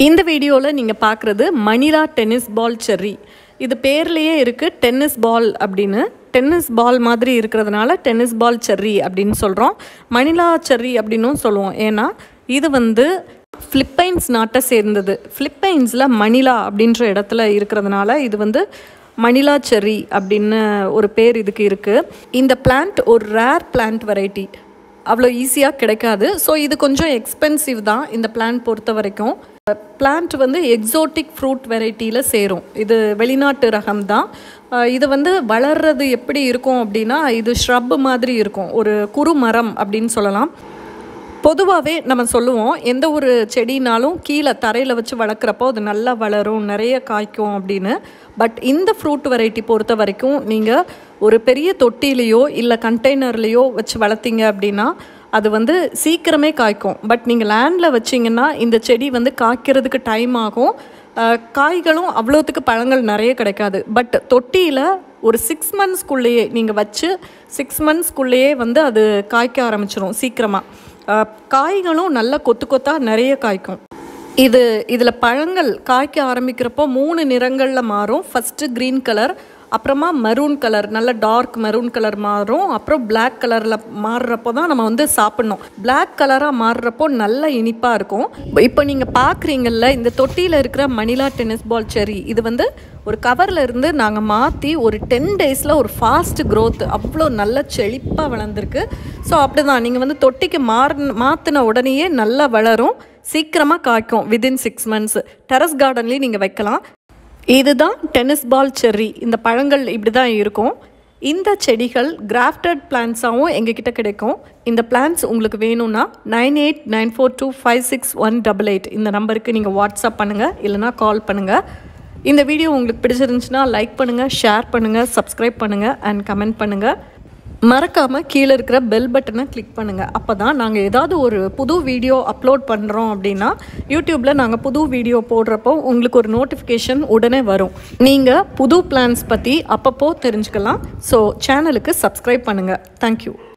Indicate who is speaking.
Speaker 1: இந்த வீடியோவில் நீங்கள் பார்க்குறது மணிலா டென்னிஸ் பால் செர்ரி இது பேர்லேயே இருக்குது டென்னிஸ் பால் அப்படின்னு டென்னிஸ் பால் மாதிரி இருக்கிறதுனால டென்னிஸ் பால் செர்ரி அப்படின்னு சொல்கிறோம் மணிலா செர்ரி அப்படின்னும் சொல்லுவோம் ஏன்னா இது வந்து ஃபிலிப்பைன்ஸ் நாட்டை சேர்ந்தது ஃபிலிப்பைன்ஸில் மணிலா அப்படின்ற இடத்துல இருக்கிறதுனால இது வந்து மணிலா செர்ரி அப்படின்னு ஒரு பேர் இதுக்கு இருக்குது இந்த பிளான்ட் ஒரு ரேர் பிளான்ட் வெரைட்டி அவ்வளோ ஈஸியாக கிடைக்காது ஸோ இது கொஞ்சம் எக்ஸ்பென்சிவ் தான் இந்த பிளான்ட் பொறுத்த வரைக்கும் பிளான்ட் வந்து எக்ஸோட்டிக் ஃப்ரூட் வெரைட்டியில் சேரும் இது வெளிநாட்டு ரகம் தான் அஹ் இது வந்து வளர்றது எப்படி இருக்கும் அப்படின்னா இது ஷ்ரப் மாதிரி இருக்கும் ஒரு குறு மரம் அப்படின்னு சொல்லலாம் பொதுவாகவே நம்ம சொல்லுவோம் எந்த ஒரு செடினாலும் கீழே தரையில் வச்சு வளர்க்குறப்போ அது நல்லா வளரும் நிறைய காய்க்கும் அப்படின்னு பட் இந்த ஃப்ரூட் வெரைட்டி பொறுத்த வரைக்கும் நீங்கள் ஒரு பெரிய தொட்டிலேயோ இல்லை கண்டெய்னர்லேயோ வச்சு வளர்த்தீங்க அப்படின்னா அது வந்து சீக்கிரமே காய்க்கும் பட் நீங்கள் லேண்டில் வச்சிங்கன்னா இந்த செடி வந்து காய்க்கிறதுக்கு டைம் ஆகும் அஹ் காய்களும் அவ்வளோத்துக்கு பழங்கள் நிறைய கிடைக்காது பட் தொட்டியில் ஒரு சிக்ஸ் மந்த்ஸ்க்குள்ளேயே நீங்கள் வச்சு சிக்ஸ் மந்த்ஸ்க்குள்ளேயே வந்து அது காய்க்க ஆரம்பிச்சிரும் சீக்கிரமாக அஹ் காய்களும் நல்லா கொத்து கொத்தாக நிறைய காய்க்கும் இது இதில் பழங்கள் காய்க்க ஆரம்பிக்கிறப்போ மூணு நிறங்களில் மாறும் ஃபஸ்ட்டு க்ரீன் கலர் அப்புறமா மெரூன் கலர் நல்ல டார்க் மெரூன் கலர் மாறும் அப்புறம் பிளாக் கலரில் மாறுறப்போ தான் நம்ம வந்து சாப்பிட்ணும் பிளாக் கலராக மாறுறப்போ நல்ல இனிப்பாக இருக்கும் இப்போ நீங்கள் பார்க்குறீங்கல்ல இந்த தொட்டியில் இருக்கிற மணிலா டென்னிஸ் பால் செரி இது வந்து ஒரு கவரில் இருந்து நாங்கள் மாற்றி ஒரு டென் டேஸில் ஒரு ஃபாஸ்ட் க்ரோத் அவ்வளோ நல்ல செழிப்பாக வளர்ந்துருக்கு ஸோ அப்படி தான் நீங்கள் வந்து தொட்டிக்கு மாறு மாற்றின உடனேயே நல்லா வளரும் சீக்கிரமாக காய்க்கும் விதின் சிக்ஸ் மந்த்ஸ் டெரஸ் கார்டன்லேயும் நீங்கள் வைக்கலாம் இதுதான் டென்னிஸ் பால் செர்ரி இந்த பழங்கள் இப்படி தான் இருக்கும் இந்த செடிகள் கிராஃப்டட் பிளான்ஸாகவும் எங்ககிட்ட கிடைக்கும் இந்த பிளான்ஸ் உங்களுக்கு வேணும்னா nine eight nine four two five six one double eight இந்த நம்பருக்கு நீங்கள் வாட்ஸ்அப் பண்ணுங்கள் இல்லைனா கால் பண்ணுங்கள் இந்த வீடியோ உங்களுக்கு பிடிச்சிருந்துச்சுன்னா லைக் பண்ணுங்கள் ஷேர் பண்ணுங்கள் சப்ஸ்கிரைப் பண்ணுங்கள் அண்ட் கமெண்ட் பண்ணுங்கள் மறக்காமல் கீழே இருக்கிற பெல் பட்டனை கிளிக் பண்ணுங்கள் அப்போ தான் நாங்கள் ஏதாவது ஒரு புது வீடியோ அப்லோட் பண்ணுறோம் அப்படின்னா யூடியூப்பில் நாங்கள் புது வீடியோ போடுறப்போ உங்களுக்கு ஒரு நோட்டிஃபிகேஷன் உடனே வரும் நீங்கள் புது பிளான்ஸ் பற்றி அப்பப்போ தெரிஞ்சுக்கலாம் ஸோ சேனலுக்கு சப்ஸ்கிரைப் பண்ணுங்கள் தேங்க்யூ